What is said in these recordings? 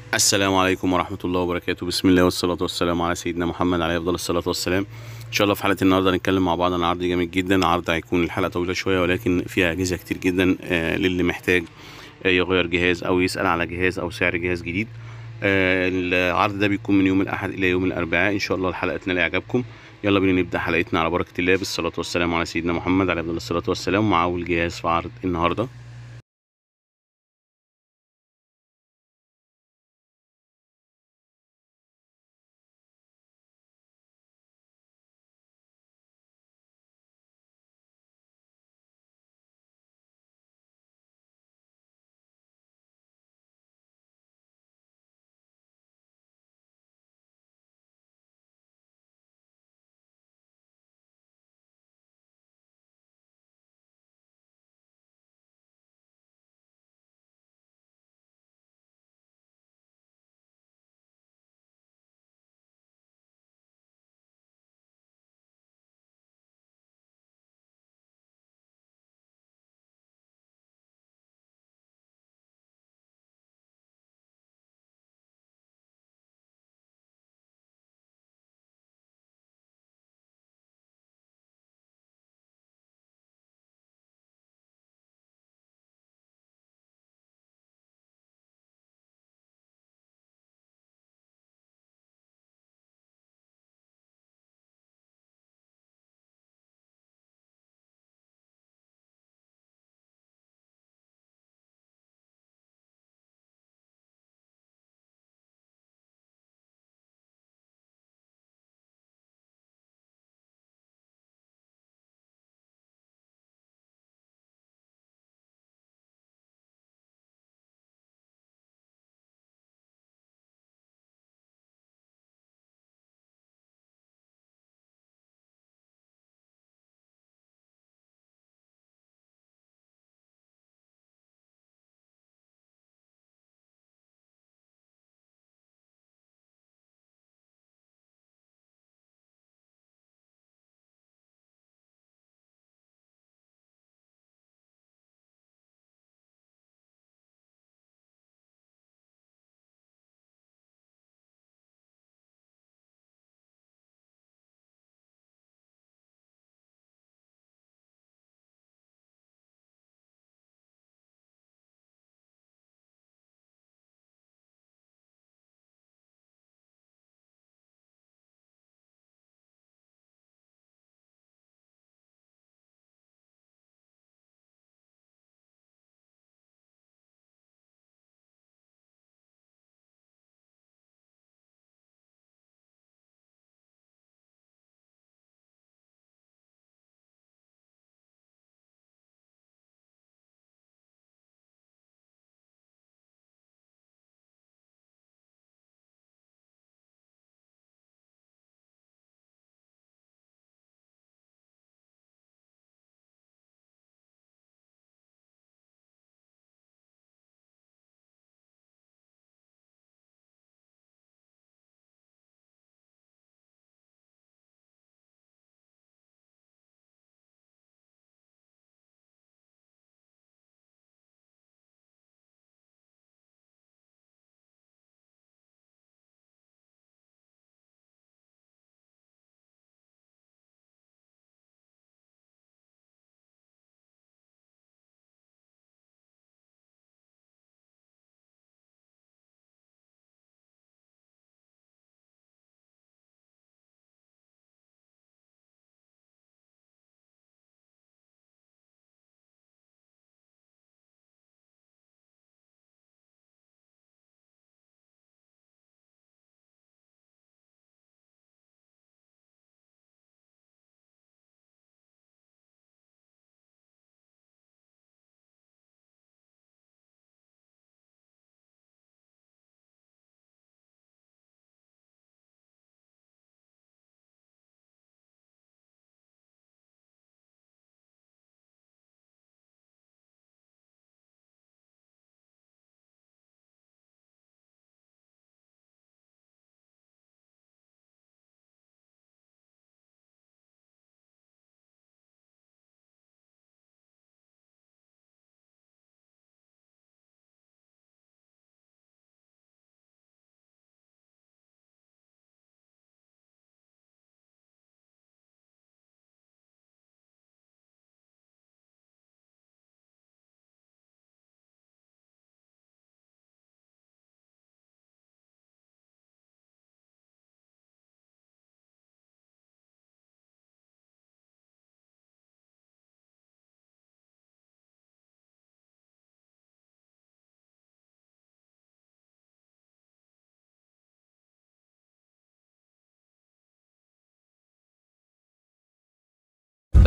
السلام عليكم ورحمة الله وبركاته بسم الله والصلاة والسلام على سيدنا محمد عليه أفضل الصلاة والسلام إن شاء الله في حلقة النهاردة هنتكلم مع بعض عن عرض جامد جدا عرض هيكون الحلقة طويلة شوية ولكن فيها أجهزة كتير جدا آه، للي محتاج آه، يغير جهاز أو يسأل على جهاز أو سعر جهاز جديد آه، العرض ده بيكون من يوم الأحد إلى يوم الأربعاء إن شاء الله الحلقة تنال إعجابكم يلا بينا نبدأ حلقتنا على بركة الله بالصلاة والسلام على سيدنا محمد عليه أفضل الصلاة والسلام مع أول جهاز في عرض النهاردة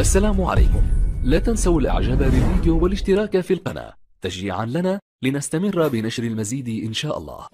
السلام عليكم لا تنسوا الاعجاب بالفيديو والاشتراك في القناة تشجيعا لنا لنستمر بنشر المزيد ان شاء الله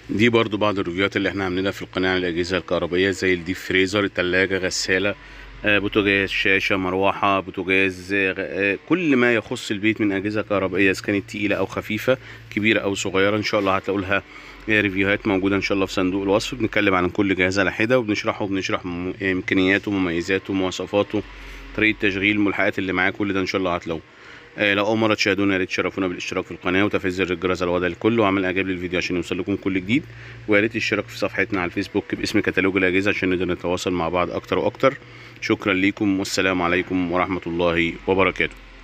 دي برضو بعض الريفيوهات اللي احنا عاملينها في القناة عن الأجهزة الكهربائية زي الديب فريزر التلاجة غسالة آه، بوتاجاز شاشة مروحة بوتاجاز آه، آه، كل ما يخص البيت من أجهزة كهربائية إذا كانت تقيلة أو خفيفة كبيرة أو صغيرة إن شاء الله هتلاقوا لها آه، ريفيوهات موجودة إن شاء الله في صندوق الوصف بنتكلم عن كل جهاز على حدة وبنشرحه وبنشرح م- إمكانياته ومميزاته ومواصفاته طريقة تشغيل الملحقات اللي معاه كل ده إن شاء الله هتلاقوه آه، لو اول مره تشاهدونا يا ريت تشرفونا بالاشتراك في القناه وتفعيل زر الجرس على الوضع الكل وعمل اعجاب للفيديو عشان يوصل لكم كل جديد ويا ريت الاشتراك في صفحتنا على الفيسبوك باسم كتالوج الاجهزه عشان نقدر نتواصل مع بعض اكتر واكتر شكرا ليكم والسلام عليكم ورحمه الله وبركاته